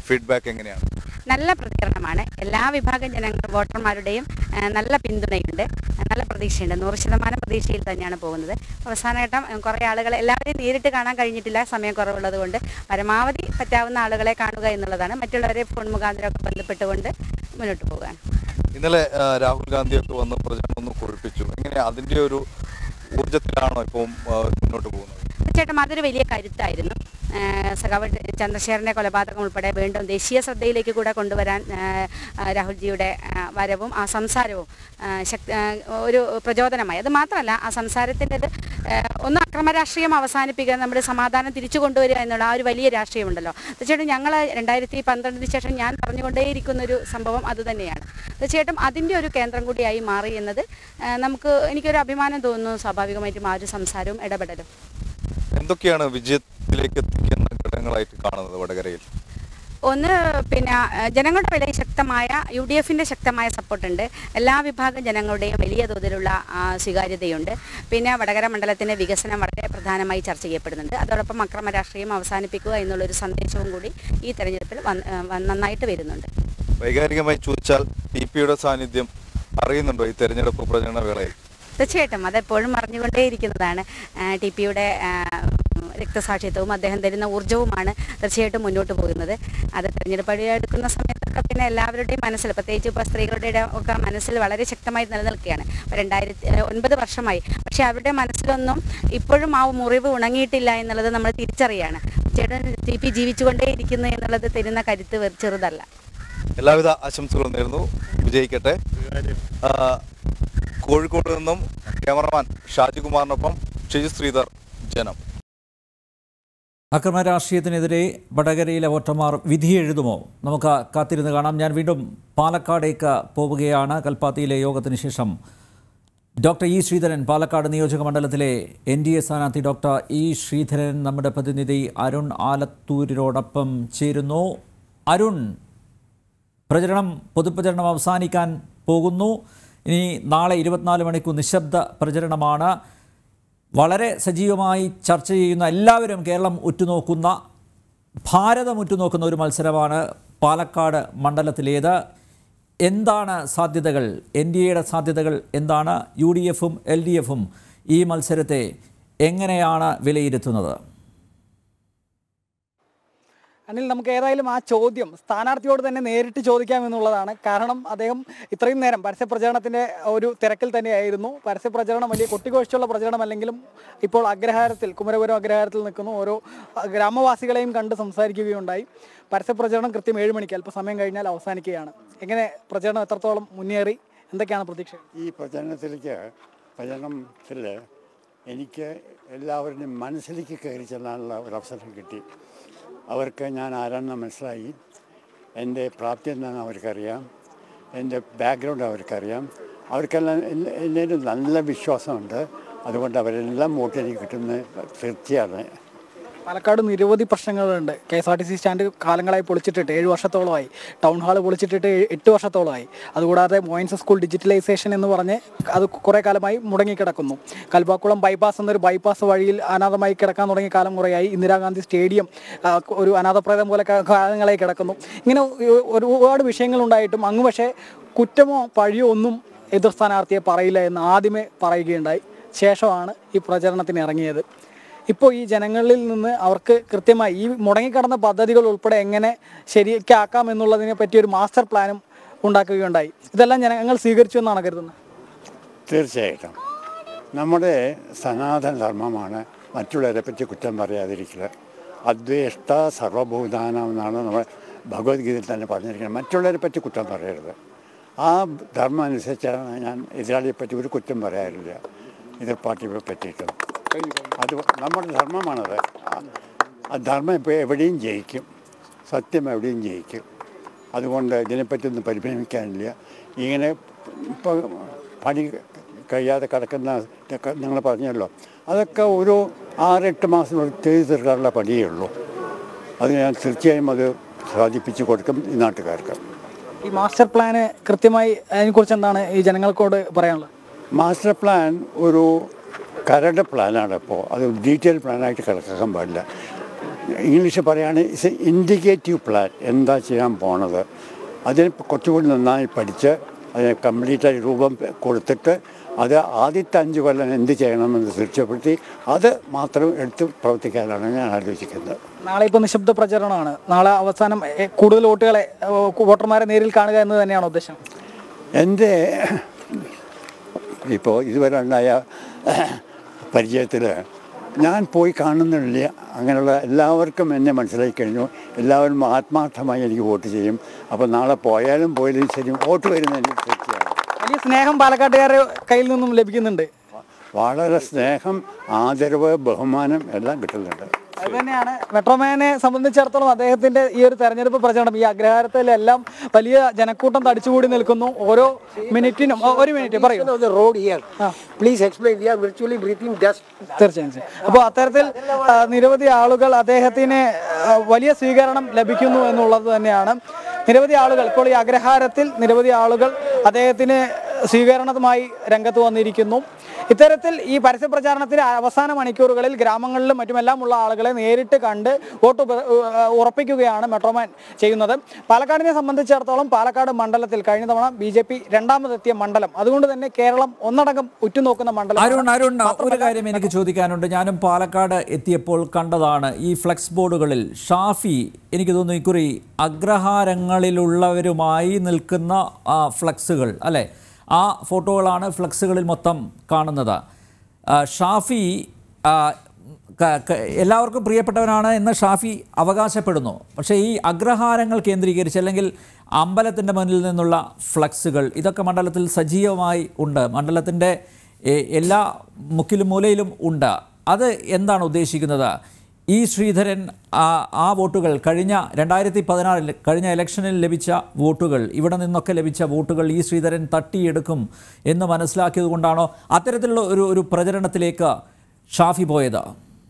ഫീഡ്ബാക്ക് എങ്ങനെയാണ് നല്ല പ്രതികരണമാണ് എല്ലാ വിഭാഗം ജനങ്ങൾ വോട്ടർമാരുടെയും ആ, നല്ല പിന്തുണയുണ്ട് ആ, നല്ല പ്രതീക്ഷയുണ്ട് നൂറ് ശതമാനം പ്രതീക്ഷയിൽ തന്നെയാണ് പോകുന്നത് അവസാനഘട്ടം ആ, കുറേ ആളുകൾ എല്ലാവരെയും നേരിട്ട് കാണാൻ കഴിഞ്ഞിട്ടില്ല സമയം കുറവുള്ളത് കൊണ്ട് പരമാവധി പറ്റാവുന്ന ആളുകളെ കാണുക എന്നുള്ളതാണ് മറ്റുള്ളവരെ ഫോൺ മുഖാന്തരമൊക്കെ ബന്ധപ്പെട്ടുകൊണ്ട് മുന്നോട്ട് പോവുകയാണ് ഇന്നലെ ആ, രാഹുൽ ഗാന്ധിയൊക്കെ വന്ന് പ്രചരണം ഒന്ന് കൊഴിപ്പിച്ചു എങ്ങനെ അതിന്റെ ഒരു ഊർജത്തിലാണോ ഇപ്പം ആ, മുന്നോട്ട് പോകുന്നത് തീർച്ചയായിട്ടും അതൊരു വലിയ കരുത്തായിരുന്നു ആ, സഖാവ് ചന്ദ്രശേഖരന്റെ കൊലപാതകം ഉൾപ്പെടെ വീണ്ടും ദേശീയ ശ്രദ്ധയിലേക്ക് കൂടെ കൊണ്ടുവരാൻ ആ, ആ, രാഹുൽജിയുടെ ആ, വരവും ആ സംസാരവും ആ, ശക്തി ആ, ഒരു പ്രചോദനമായി അത് മാത്രമല്ല ആ സംസാരത്തിൻ്റെത് ഒന്ന് അക്രമ രാഷ്ട്രീയം അവസാനിപ്പിക്കുക നമ്മുടെ സമാധാനം തിരിച്ചു കൊണ്ടുവരിക എന്നുള്ള ആ ഒരു വലിയ രാഷ്ട്രീയമുണ്ടല്ലോ തീർച്ചയായിട്ടും ഞങ്ങൾ രണ്ടായിരത്തി പന്ത്രണ്ടിന് ശേഷം ഞാൻ പറഞ്ഞുകൊണ്ടേയിരിക്കുന്ന ഒരു സംഭവം അതുതന്നെയാണ് തീർച്ചയായിട്ടും അതിൻ്റെ ഒരു കേന്ദ്രം കൂടിയായി മാറി എന്നത് ആ, നമുക്ക് എനിക്കൊരു അഭിമാനം തോന്നുന്നു സ്വാഭാവികമായിട്ടും ആ ഒരു സംസാരവും ഇടപെടലും എന്തൊക്കെയാണ് വിജയത്തിലേക്ക് എത്തിക്കുന്ന ഘടകങ്ങളായിട്ട് കാണുന്നത് വടകരയിൽ ഒന്ന് പിന്നെ ആ, ജനങ്ങളുടെ വലിയ ശക്തമായ യു ഡി എഫിൻ്റെ ശക്തമായ സപ്പോർട്ടുണ്ട് എല്ലാ വിഭാഗം ജനങ്ങളുടെയും വലിയ തോതിലുള്ള ആ, സ്വീകാര്യതയുണ്ട് പിന്നെ വടകര മണ്ഡലത്തിൻ്റെ വികസനം വളരെ പ്രധാനമായി ചർച്ച ചെയ്യപ്പെടുന്നുണ്ട് അതോടൊപ്പം അക്രമ രാഷ്ട്രീയം അവസാനിപ്പിക്കുക എന്നുള്ളൊരു സന്ദേശവും കൂടി ഈ തെരഞ്ഞെടുപ്പിൽ വന്ന് ആ, വന്ന് നന്നായിട്ട് വരുന്നുണ്ട് വൈകാരികമായി ചോദിച്ചാൽ ടി പിയുടെ സാന്നിധ്യം അറിയുന്നുണ്ടോ ഈ തെരഞ്ഞെടുപ്പ് പ്രചരണ വേളയിൽ തീർച്ചയായിട്ടും അതെപ്പോഴും അറിഞ്ഞുകൊണ്ടേയിരിക്കുന്നതാണ് ടി പിയുടെ രക്തസാക്ഷിത്വവും അദ്ദേഹം തരുന്ന ഊർജ്ജവുമാണ് തീർച്ചയായിട്ടും മുന്നോട്ട് പോകുന്നത് അത് തെരഞ്ഞെടുപ്പ് എടുക്കുന്ന സമയത്തൊക്കെ പിന്നെ എല്ലാവരുടെയും മനസ്സിൽ പ്രത്യേകിച്ച് ഇപ്പോൾ സ്ത്രീകളുടെ ഇട- ഒക്കെ മനസ്സിൽ വളരെ ശക്തമായി നിലനിൽക്കുകയാണ് ഇപ്പോൾ രണ്ടായിരത്തി ഏഹ്, ഒൻപത് വർഷമായി പക്ഷേ അവരുടെ മനസ്സിലൊന്നും ഇപ്പോഴും ആ മുറിവ് ഉണങ്ങിയിട്ടില്ല എന്നുള്ളത് നമ്മൾ തിരിച്ചറിയാണ് ചേട്ടൻ ടി പി ജീവിച്ചുകൊണ്ടേയിരിക്കുന്നു എന്നുള്ളത് തരുന്ന കരുത്ത് വെറു- ചെറുതല്ല എല്ലാവിധ ആശംസകളും നേരുന്നു വിജയിക്കട്ടെ ആ, കോഴിക്കോട് നിന്നും ക്യാമറമാൻ ഷാജികുമാറിനൊപ്പം ഷിജു ശ്രീധർ ജനം അക്രമ രാഷ്ട്രീയത്തിനെതിരെ വടകരയിലെ വോട്ടർമാർ വിധി എഴുതുമോ നമുക്ക് കാത്തിരുന്ന് കാണാം ഞാൻ വീണ്ടും പാലക്കാടേക്ക് പോവുകയാണ് കൽപ്പാത്തിയിലെ യോഗത്തിന് ശേഷം ഡോക്ടർ ഇ ശ്രീധരൻ പാലക്കാട് നിയോജക മണ്ഡലത്തിലെ എൻ ഡി എ സ്ഥാനാർത്ഥി ഡോക്ടർ ഇ ശ്രീധരൻ നമ്മുടെ പ്രതിനിധി അരുൺ ആലത്തൂരിനോടൊപ്പം ചേരുന്നു അരുൺ പ്രചരണം പൊതുപ്രചരണം അവസാനിക്കാൻ പോകുന്നു ഇനി നാളെ ഇരുപത്തിനാല് മണിക്കൂർ നിശബ്ദ പ്രചരണമാണ് വളരെ സജീവമായി ചർച്ച ചെയ്യുന്ന എല്ലാവരും കേരളം ഉറ്റുനോക്കുന്ന ഭാരതം ഉറ്റുനോക്കുന്ന ഒരു മത്സരമാണ് പാലക്കാട് മണ്ഡലത്തിലേത് എന്താണ് സാധ്യതകൾ എൻ ഡി എയുടെ സാധ്യതകൾ എന്താണ് യു ഡി എഫും എൽ ഡി എഫും ഈ മത്സരത്തെ എങ്ങനെയാണ് വിലയിരുത്തുന്നത് അനിൽ നമുക്ക് ഏതായാലും ആ ചോദ്യം സ്ഥാനാർത്ഥിയോട് തന്നെ നേരിട്ട് ചോദിക്കാം എന്നുള്ളതാണ് കാരണം അദ്ദേഹം ഇത്രയും നേരം പരസ്യപ്രചരണത്തിന്റെ ഒരു തിരക്കിൽ തന്നെയായിരുന്നു പരസ്യപ്രചരണം വലിയ കൊട്ടിഘോഷിച്ചുള്ള പ്രചരണമല്ലെങ്കിലും ഇപ്പോൾ അഗ്രഹാരത്തിൽ കുമരപുരം അഗ്രഹാരത്തിൽ നിൽക്കുന്നു ഓരോ അഹ്, ഗ്രാമവാസികളെയും കണ്ട് സംസാരിക്കുകയുണ്ടായി പരസ്യപ്രചരണം കൃത്യം ഏഴ് മണിക്ക് അല്പസമയം കഴിഞ്ഞാൽ അവസാനിക്കുകയാണ് എങ്ങനെ പ്രചരണം എത്രത്തോളം മുന്നേറി എന്തൊക്കെയാണ് പ്രതീക്ഷ ഈ പ്രചരണത്തിലേക്ക് പ്രചരണത്തിൽ എനിക്ക് എല്ലാവരുടെയും മനസ്സിലേക്ക് കയറി ചെല്ലാനുള്ള ഒരു അവസരം കിട്ടി അവർക്ക് ഞാൻ ആരാണെന്ന് മനസ്സിലായി എൻ്റെ പ്രാപ്തി എന്താണെന്ന് അവർക്കറിയാം എൻ്റെ ബാക്ക്ഗ്രൗണ്ട് അവർക്കറിയാം അവർക്കെല്ലാം എന്നെ- എന്നൊരു നല്ല വിശ്വാസമുണ്ട് അതുകൊണ്ട് അവരെല്ലാം വോട്ട് എനിക്ക് കിട്ടുന്നത് തീർച്ചയാണ് പാലക്കാട് നിരവധി പ്രശ്നങ്ങളുണ്ട് K S R T C stand കാലങ്ങളായി പൊളിച്ചിട്ടിട്ട് ഏഴ് വർഷത്തോളമായി ടൗൺ ഹാൾ പൊളിച്ചിട്ടിട്ട് ഏ- എട്ട് വർഷത്തോളമായി അതുകൂടാതെ മോയിൻസ് സ്കൂൾ ഡിജിറ്റലൈസേഷൻ എന്ന് പറഞ്ഞ് അത് കുറേ കാലമായി മുടങ്ങിക്കിടക്കുന്നു കൽപ്പാക്കുളം ബൈപ്പാസ് എന്നൊരു ബൈപ്പാസ് വഴിയിൽ അനാഥമായി കിടക്കാൻ തുടങ്ങിയ കാലം കുറേയായി ഇന്ദിരാഗാന്ധി സ്റ്റേഡിയം ആ, ഒരു അനാഥപ്രേതം പോലെ ക- കാലങ്ങളായി കിടക്കുന്നു ഇങ്ങനെ ഒരു- ഒരുപാട് വിഷയങ്ങളുണ്ടായിട്ടും അങ്ങ് പക്ഷേ കുറ്റമോ പഴിയോ ഒന്നും എതിർ സ്ഥാനാർത്ഥിയെ പറയില്ല എന്ന് ആദ്യമേ പറയുകയുണ്ടായി ശേഷമാണ് ഈ പ്രചരണത്തിന് ഇറങ്ങിയത് ഇപ്പോൾ ഈ ജനങ്ങളിൽ നിന്ന് അവർക്ക് കൃത്യമായി ഈ മുടങ്ങിക്കിടന്ന പദ്ധതികൾ ഉൾപ്പെടെ എങ്ങനെ ശരിയാക്കാം എന്നുള്ളതിനെ പറ്റി ഒരു മാസ്റ്റർ പ്ലാനും ഉണ്ടാക്കുകയുണ്ടായി ഇതെല്ലാം ജനങ്ങൾ സ്വീകരിച്ചു എന്നാണ് കരുതുന്നത് തീർച്ചയായിട്ടും നമ്മുടെ സനാതന ധർമ്മമാണ് മറ്റുള്ളവരെ പറ്റി കുറ്റം പറയാതിരിക്കുക അദ്വേഷ്ട സർവഭൂതാനം എന്നാണ് നമ്മൾ ഭഗവത്ഗീതയിൽ തന്നെ പറഞ്ഞിരിക്കുന്നത് മറ്റുള്ളവരെ പറ്റി കുറ്റം പറയരുത് ആ ധർമ്മം അനുസരിച്ചാണ് ഞാൻ എതിരാളിയെ പറ്റി ഒരു കുറ്റം പറയാറില്ല എതിർ പാർട്ടിയെ പറ്റിയിട്ടും അത് നമ്മുടെ ധർമ്മമാണത് ആ- ആ ധർമ്മം ഇപ്പോൾ എവിടെയും ജയിക്കും സത്യം എവിടെയും ജയിക്കും അതുകൊണ്ട് ഇതിനെപ്പറ്റിയൊന്നും പരിഭ്രമിക്കാനില്ല ഇങ്ങനെ ഇപ്പോൾ പണി കഴിയാതെ കിടക്കുന്ന ഇതൊക്കെ നിങ്ങൾ പറഞ്ഞല്ലോ അതൊക്കെ ഒരു ആറെട്ട് മാസത്തിനുള്ളിൽ ചെയ്തു തീർക്കാനുള്ള പണിയേ ഉള്ളൂ അത് ഞാൻ തീർച്ചയായും അത് സാധിപ്പിച്ച് കൊടുക്കും ഈ നാട്ടുകാർക്ക് ഈ മാസ്റ്റർ പ്ലാന് കൃത്യമായി അതിനെക്കുറിച്ച് എന്താണ് ഈ ജനങ്ങൾക്കോട് പറയാനുള്ളത് മാസ്റ്റർ പ്ലാൻ ഒരു കരട് പ്ലാനാണ് ഇപ്പോൾ അത് ഡീറ്റെയിൽ പ്ലാനായിട്ട് കിടക്കാൻ പാടില്ല ഇംഗ്ലീഷ് പറയുകയാണ് ഇറ്റ്സ് ഇൻഡിക്കേറ്റീവ് പ്ലാൻ എന്താ ചെയ്യാൻ പോണത് അതിന് കുറച്ചുകൂടി നന്നായി പഠിച്ച് അതിന് കംപ്ലീറ്റായി രൂപം കൊടുത്തിട്ട് അത് ആദ്യത്തെ അഞ്ച് കൊല്ലം എന്ത് ചെയ്യണമെന്ന് തീർച്ചപ്പെടുത്തി അത് മാത്രം എടുത്ത് പ്രവർത്തിക്കാനാണ് ഞാൻ ആലോചിക്കുന്നത് നാളെ ഇപ്പോൾ നിശബ്ദ പ്രചരണമാണ് നാളെ അവസാനം എ, കൂടുതൽ വോട്ടുകളെ ഏ, വോട്ടർമാരെ നേരിൽ കാണുക എന്ന് തന്നെയാണ് ഉദ്ദേശം എൻ്റെ ഇപ്പോൾ ഇതുവരെ ഉണ്ടായ പരിചയത്തിൽ ഞാൻ പോയി കാണുന്നില്ല അങ്ങനെയുള്ള എല്ലാവർക്കും എന്നെ മനസ്സിലാക്കി കഴിഞ്ഞു എല്ലാവരും ആത്മാർത്ഥമായി എനിക്ക് വോട്ട് ചെയ്യും അപ്പോൾ നാളെ പോയാലും പോയാലും ശരി വോട്ട് വരുന്ന എനിക്ക് തീർച്ചയാണ് വലിയ സ്നേഹം പാലക്കാട്ടുകാരുടെ കയ്യിൽ നിന്നും ലഭിക്കുന്നുണ്ട് വളരെ സ്നേഹം ആദരവ് ബഹുമാനം എല്ലാം കിട്ടുന്നുണ്ട് അത് തന്നെയാണ് മെട്രോമാനെ സംബന്ധിച്ചിടത്തോളം അദ്ദേഹത്തിന്റെ ഈ ഒരു തെരഞ്ഞെടുപ്പ് പ്രചരണം ഈ അഗ്രഹാരത്തിലെല്ലാം വലിയ ജനക്കൂട്ടം തടിച്ചുകൂടി നിൽക്കുന്നു ഓരോ മിനിറ്റിനും ഓ, ഒരു മിനിറ്റ് പറയൂ of the road here. Please explain. We are virtually breathing dust. തീർച്ചയായും തീർച്ചയായും. അപ്പോൾ അത്തരത്തിൽ ആ, നിരവധി ആളുകൾ അദ്ദേഹത്തിന് ആ, വലിയ സ്വീകരണം ലഭിക്കുന്നു എന്നുള്ളത് തന്നെയാണ് നിരവധി ആളുകൾ ഇപ്പോൾ ഈ അഗ്രഹാരത്തിൽ നിരവധി ആളുകൾ അദ്ദേഹത്തിന് സ്വീകരണവുമായി രംഗത്ത് വന്നിരിക്കുന്നു ഇത്തരത്തിൽ ഈ പരസ്യ പ്രചാരണത്തിന്റെ അവസാന മണിക്കൂറുകളിൽ ഗ്രാമങ്ങളിലും മറ്റുമെല്ലാം ഉള്ള ആളുകളെ നേരിട്ട് കണ്ട് വോട്ട് ഉപ- ഉ- ഉറപ്പിക്കുകയാണ് മെട്രോമാൻ ചെയ്യുന്നത് പാലക്കാടിനെ സംബന്ധിച്ചിടത്തോളം പാലക്കാട് മണ്ഡലത്തിൽ കഴിഞ്ഞ തവണ ബി ജെ പി രണ്ടാമതെത്തിയ മണ്ഡലം അതുകൊണ്ട് തന്നെ കേരളം ഒന്നടങ്കം ഉറ്റുനോക്കുന്ന മണ്ഡലം അരുൺ അരുൺ ഒരു കാര്യം എനിക്ക് ചോദിക്കാനുണ്ട് ഞാനും പാലക്കാട് എത്തിയപ്പോൾ കണ്ടതാണ് ഈ ഫ്ലെക്സ് ബോർഡുകളിൽ ഷാഫി എനിക്ക് തോന്നുന്നു ഇക്കുറി അഗ്രഹാരങ്ങളിലുള്ളവരുമായി നിൽക്കുന്ന ആ, ഫ്ലെക്സുകൾ അല്ലേ ആ ഫോട്ടോകളാണ് ഫ്ലെക്സുകളിൽ മൊത്തം കാണുന്നത് ആ, ഷാഫി ആ, ക- ക- എല്ലാവർക്കും പ്രിയപ്പെട്ടവനാണ് എന്ന് ഷാഫി അവകാശപ്പെടുന്നു പക്ഷേ ഈ അഗ്രഹാരങ്ങൾ കേന്ദ്രീകരിച്ച് അല്ലെങ്കിൽ അമ്പലത്തിൻ്റെ മുന്നിൽ നിന്നുള്ള ഫ്ലക്സുകൾ ഇതൊക്കെ മണ്ഡലത്തിൽ സജീവമായി ഉണ്ട് മണ്ഡലത്തിൻ്റെ എ- എല്ലാ മുക്കിലും മൂലയിലും ഉണ്ട് അത് എന്താണ് ഉദ്ദേശിക്കുന്നത് ഈ ശ്രീധരൻ ആ ആ വോട്ടുകൾ കഴിഞ്ഞ രണ്ടായിരത്തി പതിനാറിൽ കഴിഞ്ഞ ഇലക്ഷനിൽ ലഭിച്ച വോട്ടുകൾ ഇവിടെ നിന്നൊക്കെ ലഭിച്ച വോട്ടുകൾ ഈ ശ്രീധരൻ തട്ടിയെടുക്കും എന്ന് മനസ്സിലാക്കിയത് കൊണ്ടാണോ അത്തരത്തിലുള്ള ഒരു ഒരു പ്രചരണത്തിലേക്ക് ഷാഫി പോയത്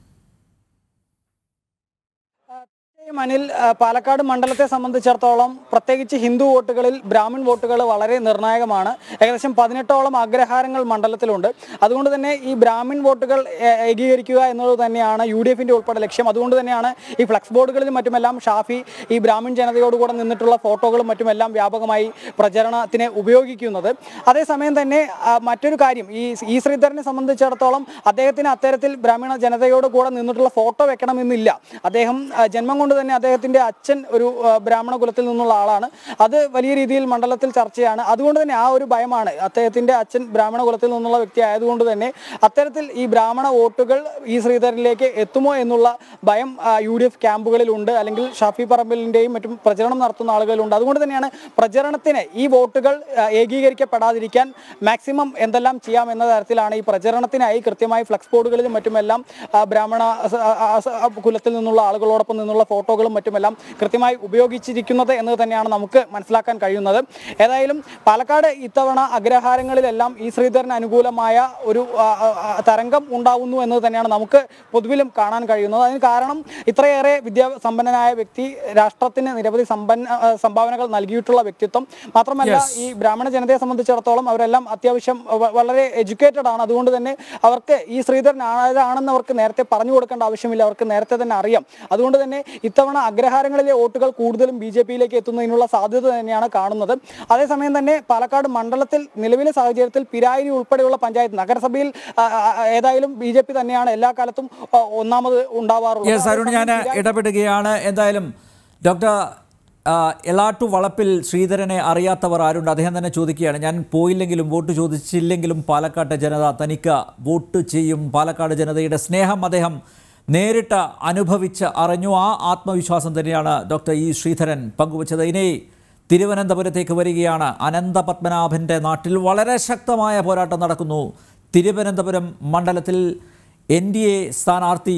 ഈ മനിൽ ആ, പാലക്കാട് മണ്ഡലത്തെ സംബന്ധിച്ചിടത്തോളം പ്രത്യേകിച്ച് ഹിന്ദു വോട്ടുകളിൽ ബ്രാഹ്മിൺ വോട്ടുകൾ വളരെ നിർണായകമാണ് ഏകദേശം പതിനെട്ടോളം അഗ്രഹാരങ്ങൾ മണ്ഡലത്തിലുണ്ട് അതുകൊണ്ട് തന്നെ ഈ ബ്രാഹ്മിൺ വോട്ടുകൾ ഏ, ഏകീകരിക്കുക എന്നത് തന്നെയാണ് യു ഡി എഫിന്റെ ഉൾപ്പെടെ ലക്ഷ്യം അതുകൊണ്ട് തന്നെയാണ് ഈ ഫ്ലക്സ് ബോർഡുകളിലും മറ്റുമെല്ലാം ഷാഫി ഈ ബ്രാഹ്മിൺ ജനതയോടുകൂടെ നിന്നിട്ടുള്ള ഫോട്ടോകളും മറ്റുമെല്ലാം വ്യാപകമായി പ്രചരണത്തിന് ഉപയോഗിക്കുന്നത് അതേസമയം തന്നെ ആ, മറ്റൊരു കാര്യം ഈ ഈ ശ്രീധരനെ സംബന്ധിച്ചിടത്തോളം അദ്ദേഹത്തിന് അത്തരത്തിൽ ബ്രാഹ്മണ ജനതയോട് കൂടെ നിന്നിട്ടുള്ള ഫോട്ടോ വെക്കണമെന്നില്ല അദ്ദേഹം ആ, ജന്മം കൊണ്ട് തന്നെ അദ്ദേഹത്തിന്റെ അച്ഛൻ ഒരു ആ, ബ്രാഹ്മണ കുലത്തിൽ നിന്നുള്ള ആളാണ് അത് വലിയ രീതിയിൽ മണ്ഡലത്തിൽ ചർച്ചയാണ് അതുകൊണ്ട് തന്നെ ആ ഒരു ഭയമാണ് അദ്ദേഹത്തിന്റെ അച്ഛൻ ബ്രാഹ്മണ കുലത്തിൽ നിന്നുള്ള വ്യക്തി ആയതുകൊണ്ട് തന്നെ അത്തരത്തിൽ ഈ ബ്രാഹ്മണ വോട്ടുകൾ ഈ ശ്രീധരനിലേക്ക് എത്തുമോ എന്നുള്ള ഭയം യു ഡി എഫ് ക്യാമ്പുകളിലുണ്ട് അല്ലെങ്കിൽ ഷാഫി പറമ്പിലിന്റെയും മറ്റും പ്രചരണം നടത്തുന്ന ആളുകളുണ്ട് അതുകൊണ്ട് തന്നെയാണ് പ്രചരണത്തിന് ഈ വോട്ടുകൾ ആ, ഏകീകരിക്കപ്പെടാതിരിക്കാൻ മാക്സിമം എന്തെല്ലാം ചെയ്യാം എന്ന തരത്തിലാണ് ഈ പ്രചരണത്തിനായി കൃത്യമായി ഫ്ലക്സ് ബോർഡുകളിലും മറ്റുമെല്ലാം ആ, ബ്രാഹ്മണ സ- ആ, ആ, സ- ആ, കുലത്തിൽ നിന്നുള്ള ആളുകളോടൊപ്പം നിന്നുള്ള ഫോട്ടോകളും മറ്റുമെല്ലാം കൃത്യമായി ഉപയോഗിച്ചിരിക്കുന്നത് എന്ന് തന്നെയാണ് നമുക്ക് മനസ്സിലാക്കാൻ കഴിയുന്നത് ഏതായാലും പാലക്കാട് ഇത്തവണ അഗ്രഹാരങ്ങളിലെല്ലാം ഈ ശ്രീധരന് അനുകൂലമായ ഒരു ആ, ആ, ആ, തരംഗം ഉണ്ടാവുന്നു എന്നത് തന്നെയാണ് നമുക്ക് പൊതുവിലും കാണാൻ കഴിയുന്നത് അതിന് കാരണം ഇത്രയേറെ വിദ്യാസമ്പന്നനായ വ്യക്തി രാഷ്ട്രത്തിന് നിരവധി സമ്പന്ന ആ, സംഭാവനകൾ നൽകിയിട്ടുള്ള വ്യക്തിത്വം മാത്രമല്ല Yes. ഈ ബ്രാഹ്മണ ജനതയെ സംബന്ധിച്ചിടത്തോളം അവരെല്ലാം അത്യാവശ്യം വ- വളരെ എഡ്യൂക്കേറ്റഡ് ആണ് അതുകൊണ്ട് തന്നെ അവർക്ക് ഈ ശ്രീധരൻ ആരാണെന്ന് അവർക്ക് നേരത്തെ പറഞ്ഞു കൊടുക്കേണ്ട ആവശ്യമില്ല അവർക്ക് നേരത്തെ തന്നെ അറിയാം അതുകൊണ്ട് തന്നെ ഇത്തവണ അഗ്രഹാരങ്ങളിലെ വോട്ടുകൾ കൂടുതലും ബി ജെ പിയിലേക്ക് എത്തുന്നതിനുള്ള സാധ്യത തന്നെയാണ് കാണുന്നത് അതേസമയം തന്നെ പാലക്കാട് മണ്ഡലത്തിൽ നിലവിലെ സാഹചര്യത്തിൽ പിരായിരി ഉൾപ്പെടെയുള്ള പഞ്ചായത്ത് നഗരസഭയിൽ ആ, ആ, ആ, ഏതായാലും ബി ജെ പി തന്നെയാണ് എല്ലാ കാലത്തും ആ, ഒന്നാമത് ഉണ്ടാവാറുള്ളത് യെസ് അരുൺ ഞാൻ അതേസമയം പിരായിരി- ഇടപെടുകയാണ് എന്തായാലും ഡോക്ടർ ആ, എളാട്ടു വളപ്പിൽ ശ്രീധരനെ അറിയാത്തവർ ആരുണ്ട് അദ്ദേഹം തന്നെ ചോദിക്കുകയാണ് ഞാൻ പോയില്ലെങ്കിലും വോട്ട് ചോദിച്ചില്ലെങ്കിലും പാലക്കാട്ടെ ജനത തനിക്ക് വോട്ട് ചെയ്യും പാലക്കാട് ജനതയുടെ സ്നേഹം അദ്ദേഹം നേരിട്ട് അനുഭവിച്ച് അറിഞ്ഞു ആ ആത്മവിശ്വാസം തന്നെയാണ് ഡോക്ടർ ഇ ശ്രീധരൻ പങ്കുവച്ചത് ഇനി തിരുവനന്തപുരത്തേക്ക് വരികയാണ് അനന്തപത്മനാഭൻ്റെ നാട്ടിൽ വളരെ ശക്തമായ പോരാട്ടം നടക്കുന്നു തിരുവനന്തപുരം മണ്ഡലത്തിൽ എൻ ഡി എ സ്ഥാനാർത്ഥി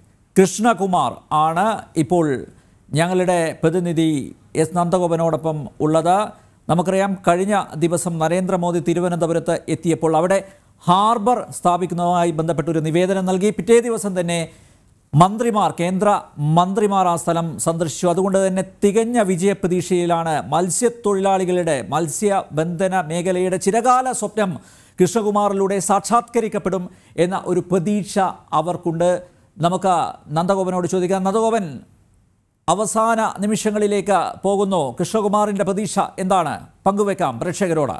കൃഷ്ണകുമാർ ആണ് ഇപ്പോൾ ഞങ്ങളുടെ പ്രതിനിധി എസ് നന്ദഗോപനോടൊപ്പം ഉള്ളത് നമുക്കറിയാം കഴിഞ്ഞ ദിവസം നരേന്ദ്രമോദി തിരുവനന്തപുരത്ത് എത്തിയപ്പോൾ അവിടെ ഹാർബർ സ്ഥാപിക്കുന്നതുമായി ബന്ധപ്പെട്ടൊരു നിവേദനം നൽകി പിറ്റേ ദിവസം തന്നെ മന്ത്രിമാർ കേന്ദ്ര മന്ത്രിമാർ ആ സ്ഥലം സന്ദർശിച്ചു അതുകൊണ്ട് തന്നെ തികഞ്ഞ വിജയപ്രതീക്ഷയിലാണ് മത്സ്യത്തൊഴിലാളികളുടെ മത്സ്യബന്ധന മേഖലയുടെ ചിരകാല സ്വപ്നം കൃഷ്ണകുമാറിലൂടെ സാക്ഷാത്കരിക്കപ്പെടും എന്ന ഒരു പ്രതീക്ഷ അവർക്കുണ്ട് നമുക്ക് നന്ദഗോപനോട് ചോദിക്കാം നന്ദഗോപൻ അവസാന നിമിഷങ്ങളിലേക്ക് പോകുന്നു കൃഷ്ണകുമാറിൻ്റെ പ്രതീക്ഷ എന്താണ് പങ്കുവെക്കാം പ്രേക്ഷകരോട്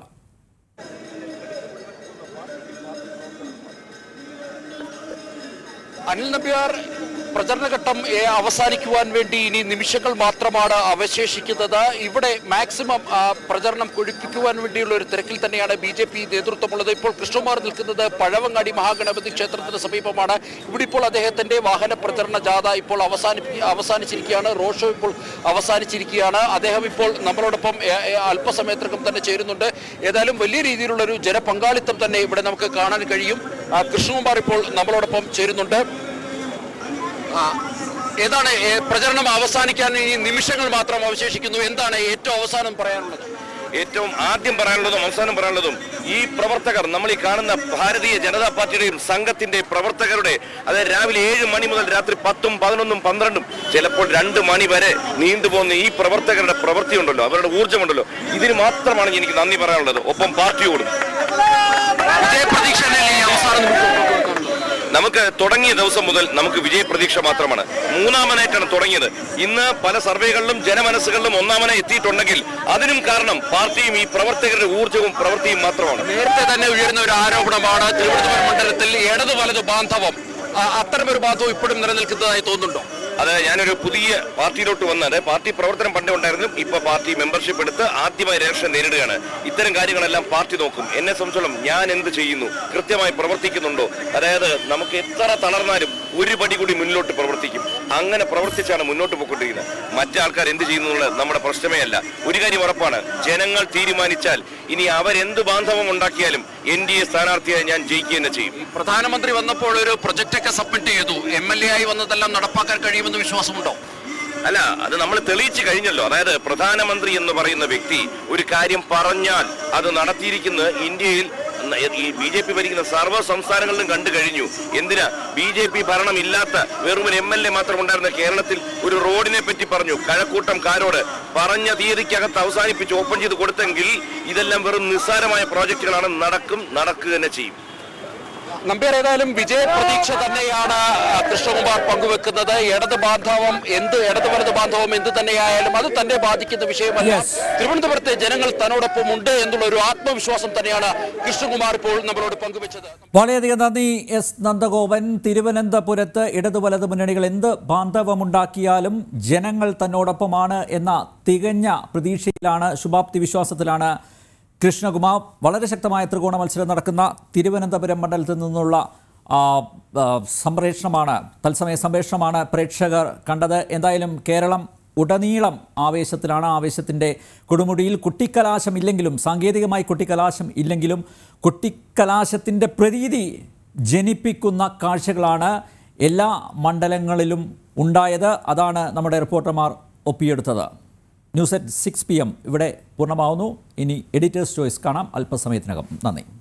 അനിൽ നമ്പ്യാർ പ്രചരണഘട്ടം ഏ, അവസാനിക്കുവാൻ വേണ്ടി ഇനി നിമിഷങ്ങൾ മാത്രമാണ് അവശേഷിക്കുന്നത് ഇവിടെ മാക്സിമം ആ, പ്രചരണം കൊഴുപ്പിക്കുവാൻ വേണ്ടിയുള്ള ഒരു തിരക്കിൽ തന്നെയാണ് ബി ജെ പി നേതൃത്വമുള്ളത് ഇപ്പോൾ കൃഷ്ണകുമാർ നിൽക്കുന്നത് പഴവങ്ങാടി മഹാഗണപതി ക്ഷേത്രത്തിന് സമീപമാണ് ഇവിടെ ഇപ്പോൾ അദ്ദേഹത്തിന്റെ വാഹന പ്രചരണ ജാഥ ഇപ്പോൾ അവസാനി അവസാനിച്ചിരിക്കുകയാണ് റോഡ് ഷോ ഇപ്പോൾ അവസാനിച്ചിരിക്കുകയാണ് അദ്ദേഹം ഇപ്പോൾ നമ്മളോടൊപ്പം ഏ, ഏ, അല്പസമയത്തിനകം തന്നെ ചേരുന്നുണ്ട് ഏതായാലും വലിയ രീതിയിലുള്ള ഒരു ജനപങ്കാളിത്തം തന്നെ ഇവിടെ നമുക്ക് കാണാൻ കഴിയും ആ, കൃഷ്ണകുമാർ ഇപ്പോൾ നമ്മളോടൊപ്പം ചേരുന്നുണ്ട് ആ, ഏതാണ് ഏ, പ്രചരണം അവസാനിക്കാൻ ഇനി നിമിഷങ്ങൾ മാത്രം അവശേഷിക്കുന്നു എന്താണ് ഏറ്റവും അവസാനം പറയാനുള്ളത് ഏറ്റവും ആദ്യം പറയാനുള്ളതും അവസാനം പറയാനുള്ളതും ഈ പ്രവർത്തകർ നമ്മൾ ഈ കാണുന്ന ഭാരതീയ ജനതാ പാർട്ടിയുടെയും സംഘത്തിന്റെ പ്രവർത്തകരുടെ അതായത് രാവിലെ ഏഴ് മണി മുതൽ രാത്രി പത്തും പതിനൊന്നും പന്ത്രണ്ടും ചിലപ്പോൾ രണ്ട് മണി വരെ നീണ്ടുപോകുന്ന ഈ പ്രവർത്തകരുടെ പ്രവൃത്തി ഉണ്ടല്ലോ അവരുടെ ഊർജ്ജമുണ്ടല്ലോ ഇതിന് മാത്രമാണ് എനിക്ക് നന്ദി പറയാനുള്ളത് ഒപ്പം പാർട്ടിയോടും വിജയപ്രതീക്ഷ തന്നെയല്ലേ ഈ അവസാന നിമിഷം നമുക്ക് തുടങ്ങിയ ദിവസം മുതൽ നമുക്ക് വിജയപ്രതീക്ഷ മാത്രമാണ് മൂന്നാമനായിട്ടാണ് തുടങ്ങിയത് ഇന്ന് പല സർവേകളിലും ജനമനസ്സുകളിലും ഒന്നാമനായി എത്തിയിട്ടുണ്ടെങ്കിൽ അതിനും കാരണം പാർട്ടിയും ഈ പ്രവർത്തകരുടെ ഊർജ്ജവും പ്രവൃത്തിയും മാത്രമാണ് നേരത്തെ തന്നെ ഉയർന്ന ഒരു ആരോപണമാണ് തിരുവനന്തപുരം മണ്ഡലത്തിൽ ഇടത് വലത് ബാന്ധവം ആ, അത്തരമൊരു ബാന്ധവം ഇപ്പോഴും നിലനിൽക്കുന്നതായി തോന്നുന്നുണ്ടോ അത് ഞാനൊരു പുതിയ പാർട്ടിയിലോട്ട് വന്നത് പാർട്ടി പ്രവർത്തനം പണ്ടേ ഉണ്ടായിരുന്നു ഇപ്പൊ പാർട്ടി മെമ്പർഷിപ്പ് എടുത്ത് ആദ്യമായി ഇലക്ഷൻ നേരിടുകയാണ് ഇത്തരം കാര്യങ്ങളെല്ലാം പാർട്ടി നോക്കും എന്നെ സംബന്ധിച്ചോളം ഞാൻ എന്ത് ചെയ്യുന്നു കൃത്യമായി പ്രവർത്തിക്കുന്നുണ്ടോ അതായത് നമുക്ക് എത്ര തളർന്നാലും ഒരു പടി കൂടി മുന്നിലോട്ട് പ്രവർത്തിക്കും അങ്ങനെ പ്രവർത്തിച്ചാണ് മുന്നോട്ട് പോയിക്കൊണ്ടിരിക്കുന്നത് മറ്റേ ആൾക്കാർ എന്ത് ചെയ്യുന്നു എന്നുള്ളത് നമ്മുടെ പ്രശ്നമേ അല്ല ഒരു കാര്യം ഉറപ്പാണ് ജനങ്ങൾ തീരുമാനിച്ചാൽ ഇനി അവരെന്ത് ബാന്ധവം ഉണ്ടാക്കിയാലും എൻ ഡി എ സ്ഥാനാർത്ഥിയായി ഞാൻ ജയിക്കുക തന്നെ ചെയ്യും പ്രധാനമന്ത്രി വന്നപ്പോൾ ഒരു പ്രൊജക്റ്റൊക്കെ സബ്മിറ്റ് ചെയ്തു എം എൽ എ ആയി വന്നതെല്ലാം നടപ്പാക്കാൻ കഴിയുമെന്ന് വിശ്വാസമുണ്ടോ അല്ല അത് നമ്മൾ തെളിയിച്ചു കഴിഞ്ഞല്ലോ അതായത് പ്രധാനമന്ത്രി എന്ന് പറയുന്ന വ്യക്തി ഒരു കാര്യം പറഞ്ഞാൽ അത് നടത്തിയിരിക്കുന്നത് ഇന്ത്യയിൽ ന- ഈ ബി ജെ പി ഭരിക്കുന്ന സർവ്വ സംസ്ഥാനങ്ങളിലും കണ്ടു കഴിഞ്ഞു എന്തിനാ ബി ജെ പി ഭരണം ഇല്ലാത്ത വെറും ഒരു എം എൽ എ മാത്രം ഉണ്ടായിരുന്ന കേരളത്തിൽ ഒരു റോഡിനെ പറ്റി പറഞ്ഞു കഴക്കൂട്ടം കാരോട് പറഞ്ഞ തീയതിക്കകത്ത് അവസാനിപ്പിച്ച് ഓപ്പൺ ചെയ്ത് കൊടുത്തെങ്കിൽ ഇതെല്ലാം വെറും നിസ്സാരമായ പ്രോജക്റ്റുകളാണ് നടക്കും നടക്കുക തന്നെ ചെയ്യും നമ്പ്യാർ ഏതായാലും വിജയപ്രതീക്ഷ തന്നെയാണ് ആ, കൃഷ്ണകുമാർ പങ്കുവെക്കുന്നത് ഇടത് ബാന്ധവം എന്ത് ഇടത് വലത് ബാന്ധവം എന്ത് തന്നെയായാലും അത് തന്നെ ബാധിക്കുന്ന വിഷയമല്ല Yes. തിരുവനന്തപുരത്തെ ജനങ്ങൾ തന്നോടൊപ്പം ഉണ്ട് എന്നുള്ള ഒരു ആത്മവിശ്വാസം തന്നെയാണ് കൃഷ്ണകുമാർ ഇപ്പോൾ നമ്മളോട് പങ്കുവെച്ചത് വളരെയധികം നന്ദി എസ് നന്ദഗോപൻ തിരുവനന്തപുരത്ത് ഇടതു വലത് മുന്നണികൾ എന്ത് ബാന്ധവമുണ്ടാക്കിയാലും ജനങ്ങൾ തന്നോടൊപ്പമാണ് എന്ന തികഞ്ഞ പ്രതീക്ഷയിലാണ് ശുഭാപ്തി വിശ്വാസത്തിലാണ് കൃഷ്ണകുമാർ വളരെ ശക്തമായ ത്രികോണ മത്സരം നടക്കുന്ന തിരുവനന്തപുരം മണ്ഡലത്തിൽ നിന്നുള്ള ആ, ആ, സംപ്രേഷണമാണ് തത്സമയ സംപ്രേഷണമാണ് പ്രേക്ഷകർ കണ്ടത് എന്തായാലും കേരളം ഉടനീളം ആവേശത്തിലാണ് ആവേശത്തിൻ്റെ കൊടുമുടിയിൽ കുട്ടിക്കലാശം ഇല്ലെങ്കിലും സാങ്കേതികമായി കുട്ടിക്കലാശം ഇല്ലെങ്കിലും കുട്ടിക്കലാശത്തിൻ്റെ പ്രതീതി ജനിപ്പിക്കുന്ന കാഴ്ചകളാണ് എല്ലാ മണ്ഡലങ്ങളിലും ഉണ്ടായത് അതാണ് നമ്മുടെ റിപ്പോർട്ടർമാർ ഒപ്പിയെടുത്തത് news at six P M ഇവിടെ പൂർണ്ണമാവുന്നു ഇനി എഡിറ്റേഴ്സ് ചോയ്സ് കാണാം അല്പസമയത്തിനകം നന്ദി